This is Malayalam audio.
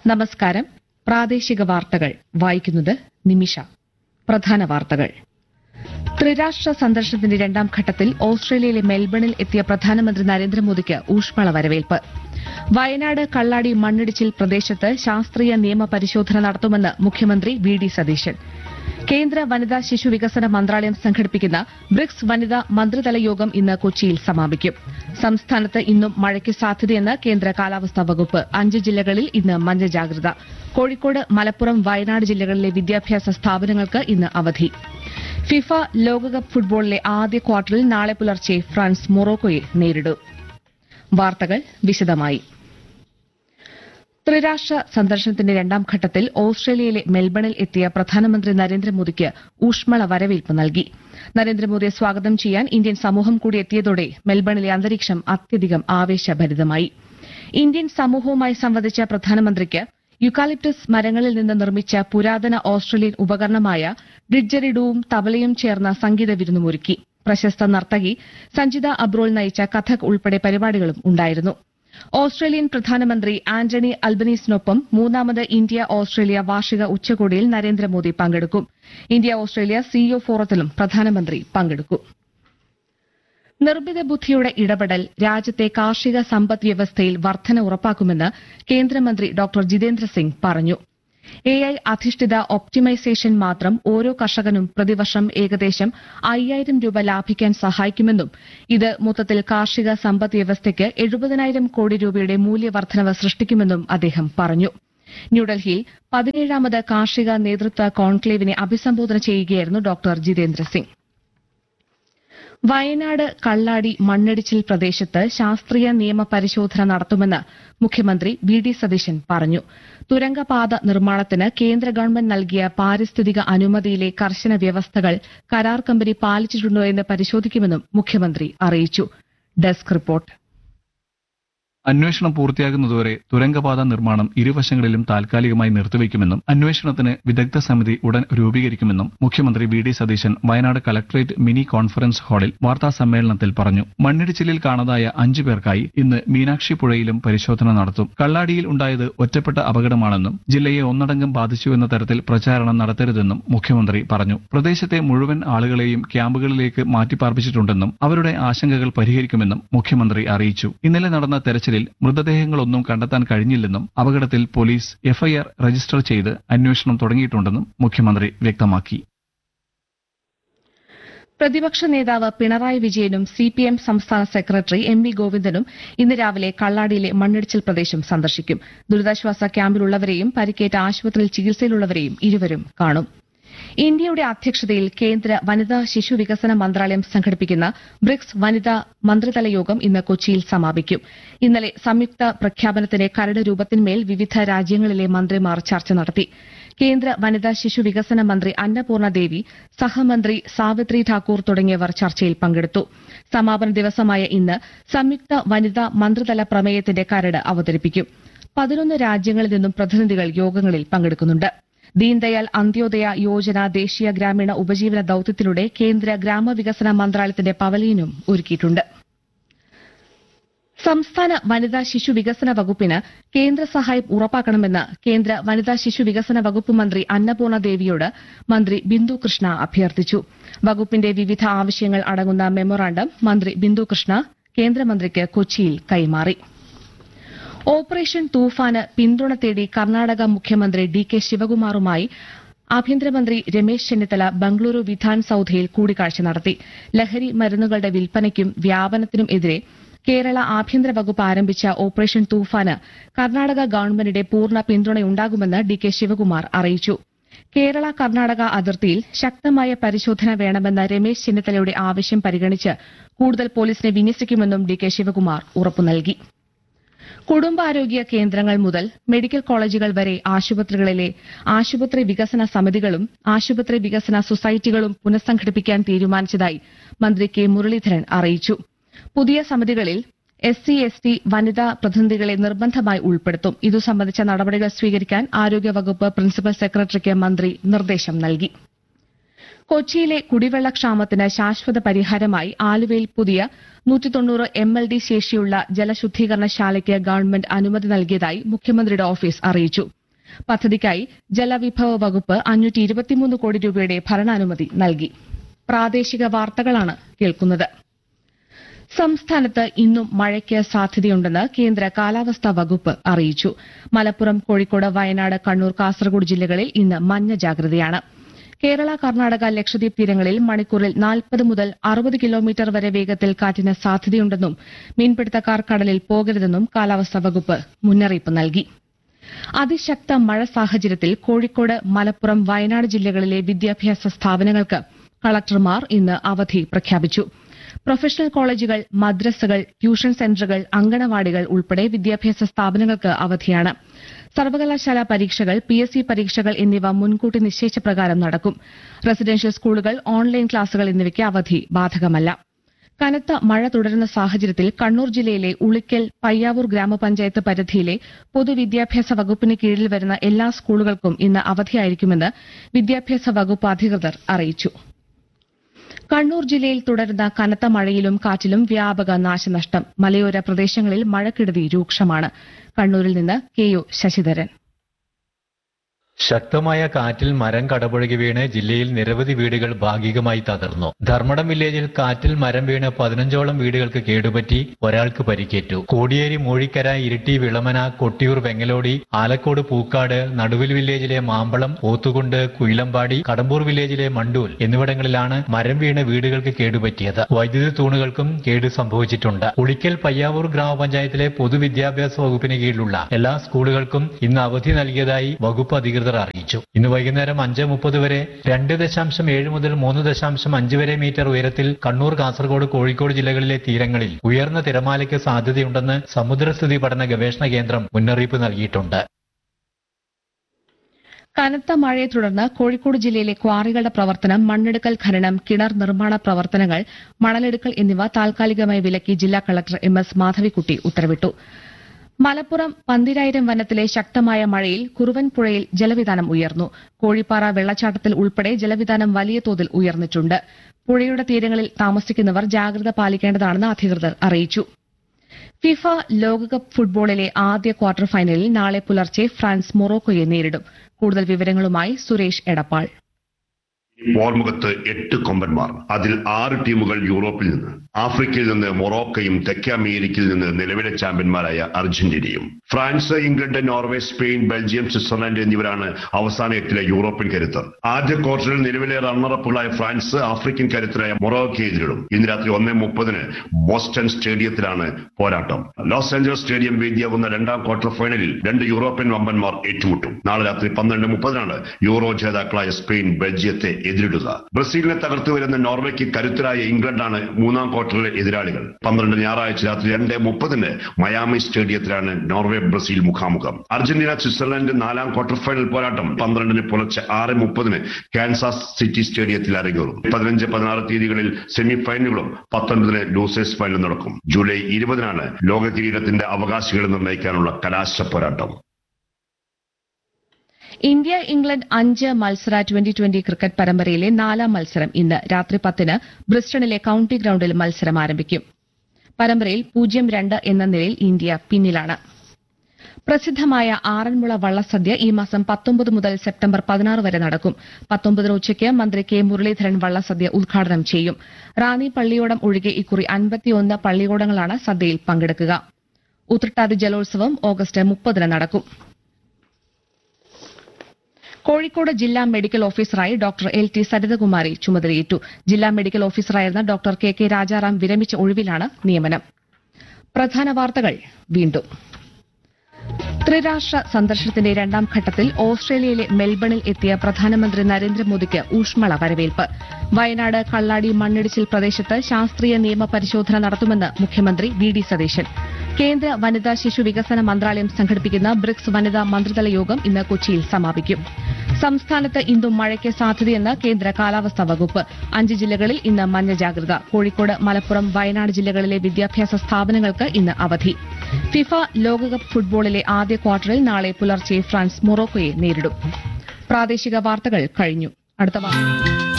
നമസ്കാരം പ്രാദേശിക വാർത്തകൾ വായിക്കുന്നത് നിമിഷ പ്രധാന വാർത്തകൾ ത്രിരാഷ്ട്ര സന്ദർശനത്തിന്റെ രണ്ടാം ഘട്ടത്തിൽ ഓസ്ട്രേലിയയിലെ മെൽബണിൽ എത്തിയ പ്രധാനമന്ത്രി നരേന്ദ്രമോദിക്ക് ഊഷ്മള വരവേൽപ്പ് വയനാട് കള്ളാടി മണ്ണിടിച്ചിൽ പ്രദേശത്ത് ശാസ്ത്രീയ നിയമ പരിശോധന നടത്തുമെന്ന് മുഖ്യമന്ത്രി വി ഡി സതീശൻ കേന്ദ്ര വനിതാ ശിശു വികസന മന്ത്രാലയം സംഘടിപ്പിക്കുന്ന ബ്രിക്സ് വനിതാ മന്ത്രിതല യോഗം ഇന്ന് കൊച്ചിയിൽ സമാപിക്കും സംസ്ഥാനത്ത് ഇന്നും മഴയ്ക്ക് സാധ്യതയെന്ന് കേന്ദ്ര കാലാവസ്ഥാ വകുപ്പ് അഞ്ച് ജില്ലകളിൽ ഇന്ന് മഞ്ഞ ജാഗ്രത കോഴിക്കോട് മലപ്പുറം വയനാട് ജില്ലകളിലെ വിദ്യാഭ്യാസ സ്ഥാപനങ്ങൾക്ക് ഇന്ന് അവധി ഫിഫ ലോകകപ്പ് ഫുട്ബോളിലെ ആദ്യ ക്വാർട്ടറിൽ നാളെ പുലർച്ചെ ഫ്രാൻസ് മൊറോക്കോയെ നേരിടും വാർത്തകൾ വിശദമായി ത്രിരാഷ്ട്ര സന്ദർശനത്തിന്റെ രണ്ടാം ഘട്ടത്തിൽ ഓസ്ട്രേലിയയിലെ മെൽബണിൽ എത്തിയ പ്രധാനമന്ത്രി നരേന്ദ്രമോദിക്ക് ഊഷ്മള വരവേൽപ്പ് നൽകി നരേന്ദ്രമോദിയെ സ്വാഗതം ചെയ്യാൻ ഇന്ത്യൻ സമൂഹം കൂടി എത്തിയതോടെ മെൽബണിലെ അന്തരീക്ഷം അത്യധികം ആവേശഭരിതമായി ഇന്ത്യൻ സമൂഹവുമായി സംവദിച്ച പ്രധാനമന്ത്രിക്ക് യുക്കാലിപ്റ്റസ് മരങ്ങളിൽ നിന്ന് നിർമ്മിച്ച പുരാതന ഓസ്ട്രേലിയൻ ഉപകരണമായ ഡിഡ്ജറിഡുവും തബലയും ചേർന്ന സംഗീത വിരുന്നുമൊരുക്കി പ്രശസ്ത നർത്തകി സഞ്ജിത അബ്രോൾ നയിച്ച കഥക് ഉൾപ്പെടെ പരിപാടികളും ഉണ്ടായിരുന്നു ഓസ്ട്രേലിയൻ പ്രധാനമന്ത്രി ആന്റണി അൽബനീസിനൊപ്പം മൂന്നാമത് ഇന്ത്യ ഓസ്ട്രേലിയ വാർഷിക ഉച്ചകോടിയിൽ നരേന്ദ്രമോദി പങ്കെടുക്കും ഇന്ത്യ ഓസ്ട്രേലിയ സിഇഒ ഫോറത്തിലും പ്രധാനമന്ത്രി പങ്കെടുക്കും നിർമ്മിത ബുദ്ധിയുടെ ഇടപെടൽ രാജ്യത്തെ കാർഷിക സമ്പദ് വ്യവസ്ഥയിൽ വർധന ഉറപ്പാക്കുമെന്ന് കേന്ദ്രമന്ത്രി ഡോക്ടർ ജിതേന്ദ്ര സിംഗ് പറഞ്ഞു എ ഐ അധിഷ്ഠിത ഒപ്റ്റിമൈസേഷൻ മാത്രം ഓരോ കർഷകനും പ്രതിവർഷം ഏകദേശം അയ്യായിരം രൂപ ലാഭിക്കാൻ സഹായിക്കുമെന്നും ഇത് മൊത്തത്തിൽ കാർഷിക സമ്പദ് വ്യവസ്ഥയ്ക്ക് എഴുപതിനായിരം കോടി രൂപയുടെ മൂല്യവർദ്ധനവ് സൃഷ്ടിക്കുമെന്നും അദ്ദേഹം പറഞ്ഞു ന്യൂഡൽഹിയിൽ പതിനേഴാമത് കാർഷിക നേതൃത്വ കോൺക്ലേവിനെ അഭിസംബോധന ചെയ്യുകയായിരുന്നു ഡോക്ടർ ജിതേന്ദ്ര സിംഗ് വയനാട് കള്ളാടി മണ്ണിടിച്ചിൽ പ്രദേശത്ത് ശാസ്ത്രീയ നിയമ പരിശോധന നടത്തുമെന്ന് മുഖ്യമന്ത്രി വി ഡി സതീശൻ പറഞ്ഞു തുരങ്കപാത നിർമ്മാണത്തിന് കേന്ദ്ര ഗവൺമെന്റ് നൽകിയ പാരിസ്ഥിതിക അനുമതിയിലെ കർശന വ്യവസ്ഥകൾ കരാർ കമ്പനി പാലിച്ചിട്ടുണ്ടോ എന്ന് പരിശോധിക്കുമെന്നും മുഖ്യമന്ത്രി അറിയിച്ചു ഡെസ്ക് റിപ്പോർട്ട് അന്വേഷണം പൂർത്തിയാകുന്നതുവരെ തുരങ്കപാത നിർമ്മാണം ഇരുവശങ്ങളിലും താൽക്കാലികമായി നിർത്തിവെക്കുമെന്നും അന്വേഷണത്തിന് വിദഗ്ധ സമിതി ഉടൻ രൂപീകരിക്കുമെന്നും മുഖ്യമന്ത്രി V D Satheesan Wayanad collectorate mini conference ഹാളിൽ വാർത്താ സമ്മേളനത്തിൽ പറഞ്ഞു മണ്ണിടിച്ചിലിൽ കാണാതായ അഞ്ചു പേർക്കായി ഇന്ന് മീനാക്ഷി പുഴയിലും പരിശോധന നടത്തും കള്ളാടിയിൽ ഉണ്ടായത് ഒറ്റപ്പെട്ട അപകടമാണെന്നും ജില്ലയെ ഒന്നടങ്കം ബാധിച്ചുവെന്ന തരത്തിൽ പ്രചാരണം നടത്തരുതെന്നും മുഖ്യമന്ത്രി പറഞ്ഞു പ്രദേശത്തെ മുഴുവൻ ആളുകളെയും ക്യാമ്പുകളിലേക്ക് മാറ്റിപ്പാർപ്പിച്ചിട്ടുണ്ടെന്നും അവരുടെ ആശങ്കകൾ പരിഹരിക്കുമെന്നും മുഖ്യമന്ത്രി അറിയിച്ചു ഇന്നലെ നടന്ന തെരച്ചിലിൽ മൃതദേഹങ്ങളൊന്നും കണ്ടെത്താൻ കഴിഞ്ഞില്ലെന്നും അപകടത്തിൽ പോലീസ് എഫ്ഐആർ രജിസ്റ്റർ ചെയ്ത് അന്വേഷണം തുടങ്ങിയിട്ടുണ്ടെന്നും മുഖ്യമന്ത്രി വ്യക്തമാക്കി പ്രതിപക്ഷ നേതാവ് പിണറായി വിജയനും സിപിഎം സംസ്ഥാന സെക്രട്ടറി എം വി ഗോവിന്ദനും ഇന്ന് രാവിലെ കള്ളാടിയിലെ മണ്ണിടിച്ചിൽ പ്രദേശം സന്ദർശിക്കും ദുരിതാശ്വാസ ക്യാമ്പിലുള്ളവരെയും പരിക്കേറ്റ ആശുപത്രിയിൽ ചികിത്സയിലുള്ളവരെയും ഇരുവരും കാണും ഇന്ത്യയുടെ അധ്യക്ഷതയിൽ കേന്ദ്ര വനിതാ ശിശു വികസന മന്ത്രാലയം സംഘടിപ്പിക്കുന്ന ബ്രിക്സ് വനിതാ മന്ത്രിതല യോഗം ഇന്ന് കൊച്ചിയിൽ സമാപിക്കും ഇന്നലെ സംയുക്ത പ്രഖ്യാപനത്തിന്റെ കരട് രൂപത്തിന്മേൽ വിവിധ രാജ്യങ്ങളിലെ മന്ത്രിമാർ ചർച്ച നടത്തി കേന്ദ്ര വനിതാ ശിശു വികസന മന്ത്രി അന്നപൂർണ ദേവി സഹമന്ത്രി സാവിത്രി ഠാക്കൂർ തുടങ്ങിയവർ ചർച്ചയിൽ പങ്കെടുത്തു സമാപന ദിവസമായ ഇന്ന് സംയുക്ത വനിതാ മന്ത്രിതല പ്രമേയത്തിന്റെ കരട് അവതരിപ്പിക്കും പതിനൊന്ന് രാജ്യങ്ങളിൽ നിന്നും പ്രതിനിധികൾ യോഗങ്ങളിൽ പങ്കെടുക്കുന്നുണ്ട് ദീൻദയാൽ അന്ത്യോദയ യോജന ദേശീയ ഗ്രാമീണ ഉപജീവന ദൌത്യത്തിലൂടെ കേന്ദ്ര ഗ്രാമവികസന മന്ത്രാലയത്തിന്റെ പവലിയനും ഒരുക്കിയിട്ടുണ്ട് സംസ്ഥാന വനിതാ ശിശു വികസന വകുപ്പിന് കേന്ദ്ര സഹായം ഉറപ്പാക്കണമെന്ന് കേന്ദ്ര വനിതാ ശിശു വികസന വകുപ്പ് മന്ത്രി അന്നപൂർണ ദേവിയോട് മന്ത്രി ബിന്ദു കൃഷ്ണ അഭ്യർത്ഥിച്ചു വകുപ്പിന്റെ വിവിധ ആവശ്യങ്ങൾ അടങ്ങുന്ന മെമ്മോറാണ്ടം മന്ത്രി ബിന്ദു കൃഷ്ണ കേന്ദ്രമന്ത്രിക്ക് കൊച്ചിയിൽ കൈമാറി ഓപ്പറേഷൻ തൂഫാന് പിന്തുണ തേടി കർണാടക മുഖ്യമന്ത്രി ഡി കെ ശിവകുമാറുമായി ആഭ്യന്തരമന്ത്രി രമേശ് ചെന്നിത്തല ബംഗളൂരു വിധാൻ സൌധയിൽ കൂടിക്കാഴ്ച നടത്തി ലഹരി മരുന്നുകളുടെ വിൽപ്പനയ്ക്കും വ്യാപനത്തിനും എതിരെ കേരള ആഭ്യന്തര വകുപ്പ് ആരംഭിച്ച ഓപ്പറേഷൻ തൂഫാന് കർണാടക ഗവൺമെന്റിന്റെ പൂർണ്ണ പിന്തുണയുണ്ടാകുമെന്ന് ഡി കെ ശിവകുമാർ അറിയിച്ചു കേരള കർണാടക അതിർത്തിയിൽ ശക്തമായ പരിശോധന വേണമെന്ന രമേശ് ചെന്നിത്തലയുടെ ആവശ്യം പരിഗണിച്ച് കൂടുതൽ പോലീസിനെ വിന്യസിക്കുമെന്നും ഡി കെ ശിവകുമാർ ഉറപ്പു നൽകി കുടുംബാരോഗ്യ കേന്ദ്രങ്ങൾ മുതൽ മെഡിക്കൽ കോളേജുകൾ വരെ ആശുപത്രികളിലെ ആശുപത്രി വികസന സമിതികളും ആശുപത്രി വികസന സൊസൈറ്റികളും പുനഃസംഘടിപ്പിക്കാൻ തീരുമാനിച്ചതായി മന്ത്രി കെ മുരളീധരൻ അറിയിച്ചു പുതിയ സമിതികളിൽ എസ് സി എസ് ടി വനിതാ പ്രതിനിധികളെ നിർബന്ധമായി ഉൾപ്പെടുത്തും ഇതു സംബന്ധിച്ച നടപടികൾ സ്വീകരിക്കാൻ ആരോഗ്യവകുപ്പ് പ്രിൻസിപ്പൽ സെക്രട്ടറിക്ക് മന്ത്രി നിർദ്ദേശം നൽകി കൊച്ചിയിലെ കുടിവെള്ളക്ഷാമത്തിന് ശാശ്വത പരിഹാരമായി ആലുവയിൽ പുതിയ നൂറ്റി തൊണ്ണൂറ് എം എൽ ഡി ശേഷിയുള്ള ജലശുദ്ധീകരണശാലയ്ക്ക് ഗവൺമെന്റ് അനുമതി നൽകിയതായി മുഖ്യമന്ത്രിയുടെ ഓഫീസ് അറിയിച്ചു പദ്ധതിക്കായി ജലവിഭവ വകുപ്പ് അഞ്ഞൂറ്റി ഇരുപത്തിമൂന്ന് കോടി രൂപയുടെ ഭരണാനുമതി നൽകി പ്രാദേശിക വാർത്തകളാണ് കേൾക്കുന്നത് സംസ്ഥാനത്ത് ഇന്നും മഴയ്ക്ക് സാധ്യതയുണ്ടെന്ന് കേന്ദ്ര കാലാവസ്ഥാ വകുപ്പ് അറിയിച്ചു മലപ്പുറം കോഴിക്കോട് വയനാട് കണ്ണൂർ കാസർഗോഡ് ജില്ലകളിൽ ഇന്ന് മഞ്ഞ ജാഗ്രതയാണ് കേരള കർണാടക ലക്ഷദ്വീപ് തീരങ്ങളിൽ മണിക്കൂറിൽ നാൽപ്പത് മുതൽ അറുപത് കിലോമീറ്റർ വരെ വേഗത്തിൽ കാറ്റിന് സാധ്യതയുണ്ടെന്നും മീൻപിടുത്തക്കാർ കടലിൽ പോകരുതെന്നും കാലാവസ്ഥാ വകുപ്പ് മുന്നറിയിപ്പ് നൽകി അതിശക്ത മഴ സാഹചര്യത്തിൽ കോഴിക്കോട് മലപ്പുറം വയനാട് ജില്ലകളിലെ വിദ്യാഭ്യാസ സ്ഥാപനങ്ങൾക്ക് കളക്ടർമാർ ഇന്ന് അവധി പ്രഖ്യാപിച്ചു പ്രൊഫഷണൽ കോളേജുകൾ മദ്രസകൾ ട്യൂഷൻ സെന്ററുകൾ അങ്കണവാടികൾ ഉൾപ്പെടെ വിദ്യാഭ്യാസ സ്ഥാപനങ്ങൾക്ക് അവധിയാണ് സർവകലാശാല പരീക്ഷകൾ പി എസ് സി പരീക്ഷകൾ എന്നിവ മുൻകൂട്ടി നിശ്ചയിച്ച പ്രകാരം നടക്കും റെസിഡൻഷ്യൽ സ്കൂളുകൾ ഓൺലൈൻ ക്ലാസുകൾ എന്നിവയ്ക്ക് അവധി ബാധകമല്ല കനത്ത മഴ തുടരുന്ന സാഹചര്യത്തിൽ കണ്ണൂർ ജില്ലയിലെ ഉളിക്കൽ പയ്യാവൂർ ഗ്രാമപഞ്ചായത്ത് പരിധിയിലെ പൊതുവിദ്യാഭ്യാസ വകുപ്പിന് കീഴിൽ വരുന്ന എല്ലാ സ്കൂളുകൾക്കും ഇന്ന് അവധിയായിരിക്കുമെന്ന് വിദ്യാഭ്യാസ വകുപ്പ് അധികൃതർ അറിയിച്ചു കണ്ണൂർ ജില്ലയിൽ തുടരുന്ന കനത്ത മഴയിലും കാറ്റിലും വ്യാപക നാശനഷ്ടം മലയോര പ്രദേശങ്ങളിൽ മഴക്കെടുതി രൂക്ഷമാണ് കണ്ണൂരിൽ നിന്ന് കെ യു ശശിധരൻ ശക്തമായ കാറ്റിൽ മരം കടപുഴകി വീണ് ജില്ലയിൽ നിരവധി വീടുകൾ ഭാഗികമായി തകർന്നു ധർമ്മടം വില്ലേജിൽ കാറ്റിൽ മരം വീണ് പതിനഞ്ചോളം വീടുകൾക്ക് കേടുപറ്റി ഒരാൾക്ക് പരിക്കേറ്റു കോടിയേരി മൂഴിക്കര ഇരിട്ടി വിളമന കൊട്ടിയൂർ വെങ്ങലോടി ആലക്കോട് പൂക്കാട് നടുവിൽ വില്ലേജിലെ മാമ്പളം പോത്തുകുണ്ട് കുയിലമ്പാടി കടമ്പൂർ വില്ലേജിലെ മണ്ടൂൽ എന്നിവിടങ്ങളിലാണ് മരം വീണ് വീടുകൾക്ക് കേടുപറ്റിയത് വൈദ്യുതി തൂണുകൾക്കും കേട് സംഭവിച്ചിട്ടുണ്ട് ഉളിക്കൽ പയ്യാവൂർ ഗ്രാമപഞ്ചായത്തിലെ പൊതുവിദ്യാഭ്യാസ വകുപ്പിന് കീഴിലുള്ള എല്ലാ സ്കൂളുകൾക്കും ഇന്ന് അവധി നൽകിയതായി വകുപ്പ് അധികൃതർ അറിയിച്ചു ഇന്ന് വൈകുന്നേരം അഞ്ച് മുപ്പത് വരെ രണ്ട് ദശാംശം ഏഴ് മുതൽ മൂന്ന് ദശാംശം അഞ്ച് വരെ മീറ്റർ ഉയരത്തിൽ കണ്ണൂർ കാസർഗോഡ് കോഴിക്കോട് ജില്ലകളിലെ തീരങ്ങളിൽ ഉയർന്ന തിരമാലയ്ക്ക് സാധ്യതയുണ്ടെന്ന് സമുദ്രസ്ഥിതി പഠന ഗവേഷണ കേന്ദ്രം മുന്നറിയിപ്പ് നൽകിയിട്ടുണ്ട് കനത്ത മഴയെ തുടർന്ന് കോഴിക്കോട് ജില്ലയിലെ ക്വാറികളുടെ പ്രവർത്തനം മണ്ണെടുക്കൽ ഖനനം കിണർ നിർമ്മാണ പ്രവർത്തനങ്ങൾ മണലെടുക്കൽ എന്നിവ താൽക്കാലികമായി വിലക്കി ജില്ലാ കളക്ടർ എം എസ് മാധവിക്കുട്ടി ഉത്തരവിട്ടു മലപ്പുറം പന്തിരായിരം വനത്തിലെ ശക്തമായ മഴയിൽ കുറുവൻ പുഴയിൽ ജലവിധാനം ഉയർന്നു കോഴിപ്പാറ വെള്ളച്ചാട്ടത്തിൽ ഉൾപ്പെടെ ജലവിധാനം വലിയ തോതിൽ ഉയർന്നിട്ടുണ്ട് പുഴയുടെ തീരങ്ങളിൽ താമസിക്കുന്നവർ ജാഗ്രത പാലിക്കേണ്ടതാണെന്ന് അധികൃതർ അറിയിച്ചു ഫിഫ ലോകകപ്പ് ഫുട്ബോളിലെ ആദ്യ ക്വാർട്ടർ ഫൈനലിൽ നാളെ പുലർച്ചെ ഫ്രാൻസ് മൊറോക്കോയെ നേരിടും കൂടുതൽ വിവരങ്ങളുമായി സുരേഷ് എടപ്പാൾ പോർമുഖത്ത് എട്ട് കൊമ്പന്മാർ അതിൽ ആറ് ടീമുകൾ യൂറോപ്പിൽ നിന്ന് ആഫ്രിക്കയിൽ നിന്ന് മൊറോക്കയും തെക്കേ അമേരിക്കയിൽ നിന്ന് നിലവിലെ ചാമ്പ്യന്മാരായ അർജന്റീനയും France England Norway Spain Belgium Switzerland എന്നിവരാണ് അവസാന എട്ടിലെ യൂറോപ്യൻ കരുത്തർ ആദ്യ ക്വാർട്ടറിൽ നിലവിലെ റണ്ണറപ്പുകളായ ഫ്രാൻസ് ആഫ്രിക്കൻ കരുത്തരായ മൊറോക്കയെ എതിരിടും ഇന്ന് രാത്രി ഒന്നേ മുപ്പതിന് ബോസ്റ്റൺ സ്റ്റേഡിയത്തിലാണ് പോരാട്ടം ലോസ് ആഞ്ചലസ് സ്റ്റേഡിയം വേദിയാകുന്ന രണ്ടാം ക്വാർട്ടർ ഫൈനലിൽ രണ്ട് യൂറോപ്യൻ വമ്പന്മാർ ഏറ്റുമുട്ടും നാളെ രാത്രി പന്ത്രണ്ട് മുപ്പതിനാണ് യൂറോ ജേതാക്കളായ സ്പെയിൻ ബെൽജിയത്തെ എതിരിടുക ബ്രസീലിനെ തകർത്തു വരുന്ന നോർവേക്ക് കരുത്തരായ ഇംഗ്ലണ്ടാണ് മൂന്നാം ക്വാർട്ടറിലെ എതിരാളികൾ പന്ത്രണ്ട് ഞായറാഴ്ച രാത്രി രണ്ട് മുപ്പതിന് മയാമി സ്റ്റേഡിയത്തിലാണ് നോർവേ ബ്രസീൽ മുഖാമുഖം അർജന്റീന സ്വിറ്റ്സർലൻഡ് നാലാം ക്വാർട്ടർ ഫൈനൽ പോരാട്ടം പന്ത്രണ്ടിന് പുലർച്ചെ ആറ് മുപ്പതിന് കാൻസാസ് സിറ്റി സ്റ്റേഡിയത്തിൽ അരങ്ങേറും പതിനഞ്ച് പതിനാറ് തീയതികളിൽ സെമി ഫൈനലുകളും പത്തൊൻപതിന് ലൂസേഴ്സ് ഫൈനൽ നടക്കും ജൂലൈ ഇരുപതിനാണ് ലോക കിരീടത്തിന്റെ അവകാശികളെ നിർണ്ണയിക്കാനുള്ള കലാശ പോരാട്ടം ഇന്ത്യ ഇംഗ്ലണ്ട് അഞ്ച് മത്സര ട്വന്റി ട്വന്റി ക്രിക്കറ്റ് പരമ്പരയിലെ നാലാം മത്സരം ഇന്ന് രാത്രി പത്തിന് ബ്രിസ്റ്റണിലെ കൌണ്ടി ഗ്രൌണ്ടിൽ മത്സരം ആരംഭിക്കും പരമ്പരയിൽ പൂജ്യം രണ്ട് എന്ന നിലയിൽ ഇന്ത്യ പിന്നിലാണ് പ്രസിദ്ധമായ ആറന്മുള വള്ളസദ്യ ഈ മാസം പത്തൊമ്പത് മുതൽ സെപ്റ്റംബർ പതിനാറ് വരെ നടക്കും പത്തൊമ്പതിന് ഉച്ചയ്ക്ക് മന്ത്രി കെ മുരളീധരൻ വള്ളസദ്യ ഉദ്ഘാടനം ചെയ്യും റാന്നി പള്ളിയോടം ഒഴികെ ഇക്കുറി അൻപത്തിയൊന്ന് പള്ളിയോടങ്ങളാണ് സദ്യയിൽ പങ്കെടുക്കുക ഉത്രട്ടാതി ജലോത്സവം ഓഗസ്റ്റ് മുപ്പതിന് നടക്കും കോഴിക്കോട് ജില്ലാ മെഡിക്കൽ ഓഫീസറായി ഡോക്ടർ എൽ ടി സരിതകുമാരി ചുമതലയേറ്റു ജില്ലാ മെഡിക്കൽ ഓഫീസറായിരുന്ന ഡോക്ടർ കെ കെ രാജാറാം വിരമിച്ച ഒഴിവിലാണ് നിയമനം പ്രധാന വാർത്തകൾ വീണ്ടും ത്രിരാഷ്ട്ര സന്ദർശനത്തിന്റെ രണ്ടാം ഘട്ടത്തിൽ ഓസ്ട്രേലിയയിലെ മെൽബണിൽ എത്തിയ പ്രധാനമന്ത്രി നരേന്ദ്രമോദിക്ക് ഊഷ്മള വരവേൽപ്പ് വയനാട് കള്ളാടി മണ്ണിടിച്ചിൽ പ്രദേശത്ത് ശാസ്ത്രീയ നിയമ പരിശോധന നടത്തുമെന്ന് മുഖ്യമന്ത്രി വി ഡി സതീശൻ കേന്ദ്ര വനിതാ ശിശു വികസന മന്ത്രാലയം സംഘടിപ്പിക്കുന്ന ബ്രിക്സ് വനിതാ മന്ത്രിതല യോഗം ഇന്ന് കൊച്ചിയിൽ സമാപിക്കും സംസ്ഥാനത്ത് ഇന്നും മഴയ്ക്ക് സാധ്യതയെന്ന് കേന്ദ്ര കാലാവസ്ഥാ വകുപ്പ് അഞ്ച് ജില്ലകളിൽ ഇന്ന് മഞ്ഞ ജാഗ്രത കോഴിക്കോട് മലപ്പുറം വയനാട് ജില്ലകളിലെ വിദ്യാഭ്യാസ സ്ഥാപനങ്ങൾക്ക് ഇന്ന് അവധി ഫിഫ ലോകകപ്പ് ഫുട്ബോളിലെ ആദ്യ ക്വാർട്ടറിൽ നാളെ പുലർച്ചെ ഫ്രാൻസ് മൊറോക്കോയെ നേരിടും പ്രാദേശിക വാർത്തകൾ കഴിഞ്ഞു അടുത്ത വാർത്ത